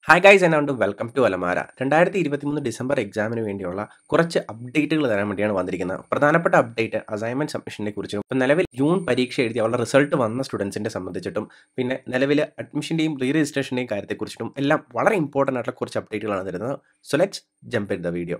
hi guys എന്നാണ്ട് welcome to അലമാര രണ്ടായിരത്തി ഇരുപത്തിമൂന്ന് ഡിസംബർ എക്സാമിന് വേണ്ടിയുള്ള കുറച്ച് അപ്ഡേറ്റുകൾ തരാൻ വേണ്ടിയാണ് വന്നിരിക്കുന്നത് പ്രധാനപ്പെട്ട അപ്ഡേറ്റ് അസൈൻമെന്റ് സബ്മിഷനെ കുറിച്ചും ഇപ്പം നിലവിൽ ജൂൺ പരീക്ഷ എഴുതി അവരുടെ റിസൾട്ട് വന്ന സ്റ്റുഡൻസിനെ സംബന്ധിച്ചിട്ടും പിന്നെ നിലവിൽ അഡ്മിഷൻ്റെയും റീ രജിസ്ട്രേഷൻ്റെയും കാര്യത്തെക്കുറിച്ചിട്ടും എല്ലാം വളരെ ഇമ്പോർട്ടൻ്റ് ആയിട്ടുള്ള കുറച്ച് അപ്ഡേറ്റുകളാണ് തരുന്നത് so let's jump in the video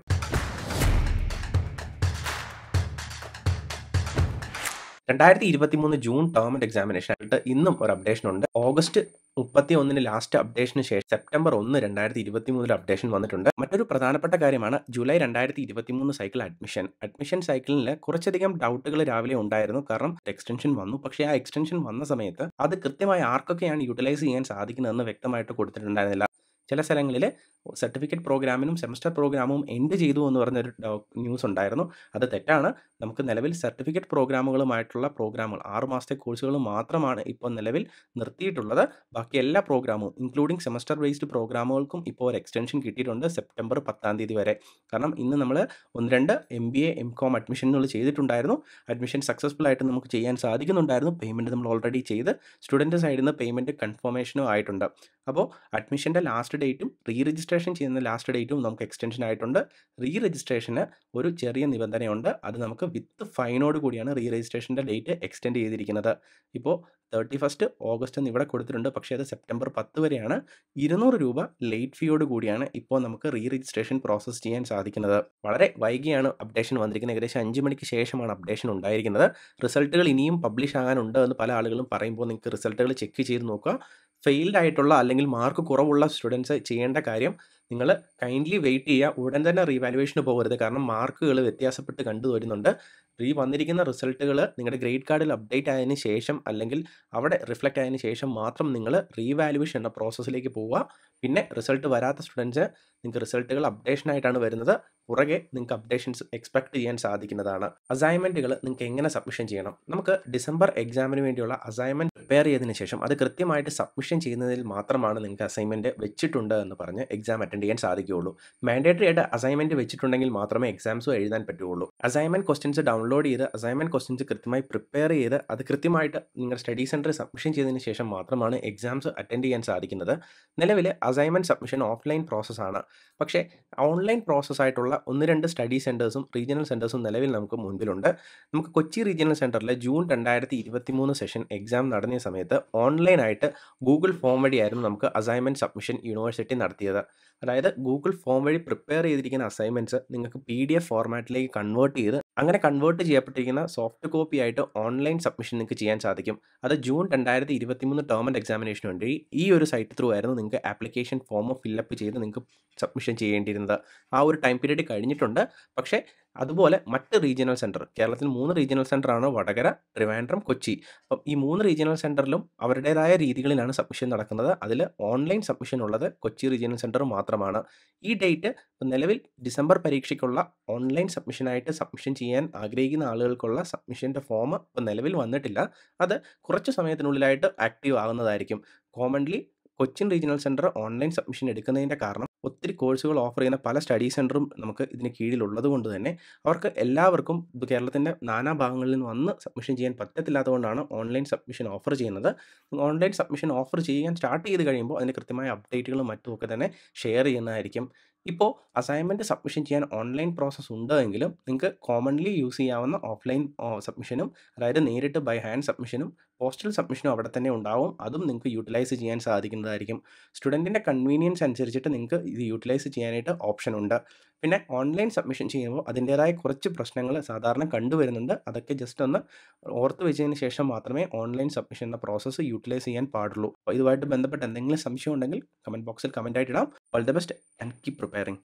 രണ്ടായിരത്തി ഇരുപത്തി മൂന്ന് ജൂൺ ടേം ആൻഡ് എക്സാമിനേഷൻ ആയിട്ട് ഇന്നും ഒരു അപ്ഡേഷൻ ഉണ്ട് ഓഗസ്റ്റ് മുപ്പത്തി ഒന്നിന് ലാസ്റ്റ് അപ്ഡേഷന് ശേഷം സെപ്റ്റംബർ ഒന്ന് രണ്ടായിരത്തി ഇരുപത്തി മൂന്നിൽ അപ്ഡേഷൻ വന്നിട്ടുണ്ട് മറ്റൊരു പ്രധാനപ്പെട്ട കാര്യമാണ് ജൂലൈ രണ്ടായിരത്തി ഇരുപത്തി മൂന്ന് സൈക്കിൾ അഡ്മിഷൻ അഡ്മിഷൻ സൈക്കിളിൽ കുറച്ചധികം ഡൗട്ടുകൾ രാവിലെ ഉണ്ടായിരുന്നു കാരണം എക്സ്റ്റൻഷൻ വന്നു പക്ഷേ ആ എക്സ്റ്റൻഷൻ വന്ന സമയത്ത് അത് കൃത്യമായി ആർക്കൊക്കെയാണ് യൂട്ടിലൈസ് ചെയ്യാൻ സാധിക്കുന്നതെന്ന് വ്യക്തമായിട്ട് കൊടുത്തിട്ടുണ്ടായിരുന്നില്ല ചില സ്ഥലങ്ങളിൽ സർട്ടിഫിക്കറ്റ് പ്രോഗ്രാമിനും സെമസ്റ്റർ പ്രോഗ്രാമും എൻഡ് ചെയ്തു എന്ന് പറഞ്ഞൊരു ന്യൂസ് ഉണ്ടായിരുന്നു അത് തെറ്റാണ് നമുക്ക് നിലവിൽ സർട്ടിഫിക്കറ്റ് പ്രോഗ്രാമുകളുമായിട്ടുള്ള പ്രോഗ്രാമുകൾ ആറ് മാസത്തെ കോഴ്സുകൾ മാത്രമാണ് ഇപ്പോൾ നിലവിൽ നിർത്തിയിട്ടുള്ളത് ബാക്കി എല്ലാ പ്രോഗ്രാമും ഇൻക്ലൂഡിംഗ് സെമസ്റ്റർ ബേസ്ഡ് പ്രോഗ്രാമുകൾക്കും ഇപ്പോൾ ഒരു എക്സ്റ്റൻഷൻ കിട്ടിയിട്ടുണ്ട് സെപ്റ്റംബർ പത്താം തീയതി വരെ കാരണം ഇന്ന് നമ്മൾ ഒന്ന് രണ്ട് M B A M com അഡ്മിഷനുകൾ ചെയ്തിട്ടുണ്ടായിരുന്നു അഡ്മിഷൻ സക്സസ്ഫുൾ ആയിട്ട് നമുക്ക് ചെയ്യാൻ സാധിക്കുന്നുണ്ടായിരുന്നു പേയ്മെൻറ്റ് നമ്മൾ ഓൾറെഡി ചെയ്ത് സ്റ്റുഡൻറ്റ് സൈഡിൽ നിന്ന് പേയ്മെൻറ്റ് കൺഫർമേഷനും ആയിട്ടുണ്ട് അപ്പോൾ അഡ്മിഷൻ്റെ ലാസ്റ്റ് ഡേറ്റും റീ രജിസ്ട്രേഷൻ ചെയ്യുന്ന ലാസ്റ്റ് ഡേറ്റും നമുക്ക് എക്സ്റ്റൻഷൻ ആയിട്ടുണ്ട് റീ രജിസ്ട്രേഷന് ഒരു ചെറിയ നിബന്ധനയുണ്ട് അത് നമുക്ക് വിത്ത് ഫൈനോട് കൂടിയാണ് റീ രജിസ്ട്രേഷൻ്റെ ഡേറ്റ് എക്സ്റ്റെൻഡ് ചെയ്തിരിക്കുന്നത് ഇപ്പോൾ തേർട്ടി ഫസ്റ്റ് ഓഗസ്റ്റ് എന്ന് ഇവിടെ കൊടുത്തിട്ടുണ്ട് പക്ഷേ അത് സെപ്റ്റംബർ പത്ത് വരെയാണ് ഇരുന്നൂറ് രൂപ ലേറ്റ് ഫീയോട് കൂടിയാണ് ഇപ്പോൾ നമുക്ക് റീ രജിസ്ട്രേഷൻ പ്രോസസ്സ് ചെയ്യാൻ സാധിക്കുന്നത് വളരെ വൈകിയാണ് അപ്ഡേഷൻ വന്നിരിക്കുന്നത് ഏകദേശം അഞ്ച് മണിക്ക് ശേഷമാണ് അപ്ഡേഷൻ ഉണ്ടായിരിക്കുന്നത് റിസൾട്ടുകൾ ഇനിയും പബ്ലിഷ് ആകാനുണ്ട് എന്ന് പല ആളുകളും പറയുമ്പോൾ നിങ്ങൾക്ക് റിസൾട്ടുകൾ ചെക്ക് ചെയ്ത് നോക്കുക ഫെയിൽഡ് ആയിട്ടുള്ള അല്ലെങ്കിൽ മാർക്ക് കുറവുള്ള സ്റ്റുഡൻസ് ചെയ്യേണ്ട കാര്യം നിങ്ങൾ കൈൻഡ്ലി വെയിറ്റ് ചെയ്യുക ഉടൻ തന്നെ റീവാലുവേഷന് പോകരുത് കാരണം മാർക്കുകൾ വ്യത്യാസപ്പെട്ട് കണ്ടു വരുന്നുണ്ട് ഈ വന്നിരിക്കുന്ന റിസൾട്ടുകൾ നിങ്ങളുടെ ഗ്രേഡ് കാർഡിൽ അപ്ഡേറ്റ് ആയതിനു ശേഷം അല്ലെങ്കിൽ അവിടെ റിഫ്ലക്റ്റ് ആയതിനു ശേഷം മാത്രം നിങ്ങൾ റീവാലുവേഷൻ എന്ന പ്രോസസ്സിലേക്ക് പോവുക പിന്നെ റിസൾട്ട് വരാത്ത സ്റ്റുഡൻസ് നിങ്ങൾക്ക് റിസൾട്ടുകൾ അപ്ഡേഷൻ ആയിട്ടാണ് വരുന്നത് പുറകെ നിങ്ങൾക്ക് അപ്ഡേഷൻസ് എക്സ്പെക്ട് ചെയ്യാൻ സാധിക്കുന്നതാണ് അസൈൻമെൻറ്റുകൾ നിങ്ങൾക്ക് എങ്ങനെ സബ്മിഷൻ ചെയ്യണം നമുക്ക് ഡിസംബർ എക്സാമിന് വേണ്ടിയുള്ള അസൈൻമെൻറ്റ് പ്രിപ്പയർ ചെയ്തതിന് ശേഷം അത് കൃത്യമായിട്ട് സബ്മിഷൻ ചെയ്യുന്നതിൽ മാത്രമാണ് നിങ്ങൾക്ക് അസൈൻമെൻറ്റ് വെച്ചിട്ടുണ്ട് എന്ന് പറഞ്ഞ് എക്സാം അറ്റൻഡ് ചെയ്യാൻ സാധിക്കുകയുള്ളൂ മാൻഡേറ്ററി ആയിട്ട് അസൈൻമെൻറ്റ് വെച്ചിട്ടുണ്ടെങ്കിൽ മാത്രമേ എക്സാംസും എഴുതാൻ പറ്റുള്ളൂ അസൈൻമെൻറ്റ് ക്വസ്റ്റ്യൻസ് ഡൗൺലോഡ് ചെയ്ത് അസൈൻമെൻറ്റ് ക്വസ്റ്റ്യൻസ് കൃത്യമായി പ്രിപ്പയർ ചെയ്ത് അത് കൃത്യമായിട്ട് നിങ്ങളുടെ സ്റ്റഡി സെൻറ്ററിൽ സബ്മിഷൻ ചെയ്തതിന് ശേഷം മാത്രമാണ് എക്സാംസ് അറ്റൻഡ് ചെയ്യാൻ സാധിക്കുന്നത് നിലവിൽ അസൈൻമെൻറ്റ് സബ്മിഷൻ ഓഫ്ലൈൻ പ്രോസസ്സാണ് പക്ഷേ ഓൺലൈൻ പ്രോസസ്സായിട്ടുള്ള ഒന്ന് രണ്ട് സ്റ്റഡി സെൻറ്റേഴ്സും റീജിയണൽ സെൻറ്റേഴ്സും നിലവിൽ നമുക്ക് മുൻപിലുണ്ട് നമുക്ക് കൊച്ചി റീജിയണൽ സെൻറ്ററിൽ ജൂൺ രണ്ടായിരത്തി ഇരുപത്തി മൂന്ന് സെഷൻ എക്സാം നടന്ന സമയത്ത് ഓൺലൈനായിട്ട് ഗൂഗിൾ ഫോം വഴിയായിരുന്നു നമുക്ക് അസൈൻമെൻറ്റ് സബ്മിഷൻ യൂണിവേഴ്സിറ്റി നടത്തിയത് അതായത് ഗൂഗിൾ ഫോം വഴി പ്രിപ്പയർ ചെയ്തിരിക്കുന്ന അസൈൻമെൻറ്റ്സ് നിങ്ങൾക്ക് പി ഡി എഫ് ഫോർമാറ്റിലേക്ക് കൺവേർട്ട് ചെയ്ത് അങ്ങനെ കൺവേർട്ട് ചെയ്യപ്പെട്ടിരിക്കുന്ന സോഫ്റ്റ് കോപ്പി ആയിട്ട് ഓൺലൈൻ സബ്മിഷൻ നിങ്ങൾക്ക് ചെയ്യാൻ സാധിക്കും അത് ജൂൺ രണ്ടായിരത്തി ഇരുപത്തി മൂന്ന് ടേം ആൻഡ് എക്സാമിനേഷൻ വേണ്ടി ഈ ഒരു സൈറ്റ് ത്രൂ ആയിരുന്നു നിങ്ങൾക്ക് ആപ്ലിക്കേഷൻ ഫോം ഫില്ലപ്പ് ചെയ്ത് നിങ്ങൾക്ക് സബ്മിഷൻ ചെയ്യേണ്ടിയിരുന്നത് ആ ഒരു ടൈം പീരീഡ് കഴിഞ്ഞിട്ടുണ്ട് പക്ഷേ അതുപോലെ മറ്റ് റീജിയണൽ സെൻറ്റർ കേരളത്തിൽ മൂന്ന് റീജിയണൽ സെൻറ്ററാണ് വടകര ട്രിവാൻഡ്രം കൊച്ചി അപ്പം ഈ മൂന്ന് റീജിയണൽ സെൻറ്ററിലും അവരുടേതായ രീതികളിലാണ് സബ്മിഷൻ നടക്കുന്നത് അതിൽ ഓൺലൈൻ സബ്മിഷൻ ഉള്ളത് കൊച്ചി റീജിയണൽ സെൻറ്റർ മാത്രമാണ് ഈ ഡേറ്റ് നിലവിൽ ഡിസംബർ പരീക്ഷയ്ക്കുള്ള ഓൺലൈൻ സബ്മിഷനായിട്ട് സബ്മിഷൻ ചെയ്യാൻ ആഗ്രഹിക്കുന്ന ആളുകൾക്കുള്ള സബ്മിഷൻ്റെ ഫോം ഇപ്പോൾ നിലവിൽ വന്നിട്ടില്ല അത് കുറച്ച് സമയത്തിനുള്ളിലായിട്ട് ആക്റ്റീവ് ആകുന്നതായിരിക്കും commonly Cochin regional centre online submission എടുക്കുന്നതിൻ്റെ കാരണം ഒത്തിരി കോഴ്സുകൾ ഓഫർ ചെയ്യുന്ന പല സ്റ്റഡി സെൻറ്ററും നമുക്ക് ഇതിന് കീഴിലുള്ളത് കൊണ്ട് തന്നെ അവർക്ക് എല്ലാവർക്കും കേരളത്തിൻ്റെ നാനാ ഭാഗങ്ങളിൽ നിന്ന് വന്ന് സബ്മിഷൻ ചെയ്യാൻ പറ്റത്തില്ലാത്തതുകൊണ്ടാണ് ഓൺലൈൻ സബ്മിഷൻ ഓഫർ ചെയ്യുന്നത് ഓൺലൈൻ സബ്മിഷൻ ഓഫർ ചെയ്യാൻ സ്റ്റാർട്ട് ചെയ്ത് കഴിയുമ്പോൾ അതിന് കൃത്യമായ അപ്ഡേറ്റുകളും മറ്റുമൊക്കെ തന്നെ ഷെയർ ചെയ്യുന്നതായിരിക്കും ഇപ്പോൾ അസൈൻമെൻറ്റ് സബ്മിഷൻ ചെയ്യാൻ ഓൺലൈൻ പ്രോസസ്സ് ഉണ്ടെങ്കിലും നിങ്ങൾക്ക് കോമൺലി യൂസ് ചെയ്യാവുന്ന ഓഫ്ലൈൻ സബ്മിഷനും അതായത് നേരിട്ട് ബൈ ഹാൻഡ് സബ്മിഷനും പോസ്റ്റൽ സബ്മിഷനും അവിടെ തന്നെ ഉണ്ടാവും അതും നിങ്ങൾക്ക് യൂട്ടിലൈസ് ചെയ്യാൻ സാധിക്കുന്നതായിരിക്കും സ്റ്റുഡൻറ്റിൻ്റെ കൺവീനിയൻസ് അനുസരിച്ചിട്ട് നിങ്ങൾക്ക് ഇത് യൂട്ടിലൈസ് ചെയ്യാനായിട്ട് ഓപ്ഷൻ ഉണ്ട് പിന്നെ ഓൺലൈൻ സബ്മിഷൻ ചെയ്യുമ്പോൾ അതിൻ്റേതായ കുറച്ച് പ്രശ്നങ്ങൾ സാധാരണ കണ്ടുവരുന്നുണ്ട് അതൊക്കെ ജസ്റ്റ് ഒന്ന് ഓർത്ത് വെച്ചതിന് ശേഷം മാത്രമേ ഓൺലൈൻ സബ്മിഷൻ എന്ന പ്രോസസ്സ് യൂട്ടിലൈസ് ചെയ്യാൻ പാടുള്ളൂ അപ്പോൾ ഇതുമായിട്ട് ബന്ധപ്പെട്ട് എന്തെങ്കിലും സംശയം ഉണ്ടെങ്കിൽ കമൻറ്റ് ബോക്സിൽ കമൻറ്റ് ആയിട്ട് ഇടാം all the best and keep preparing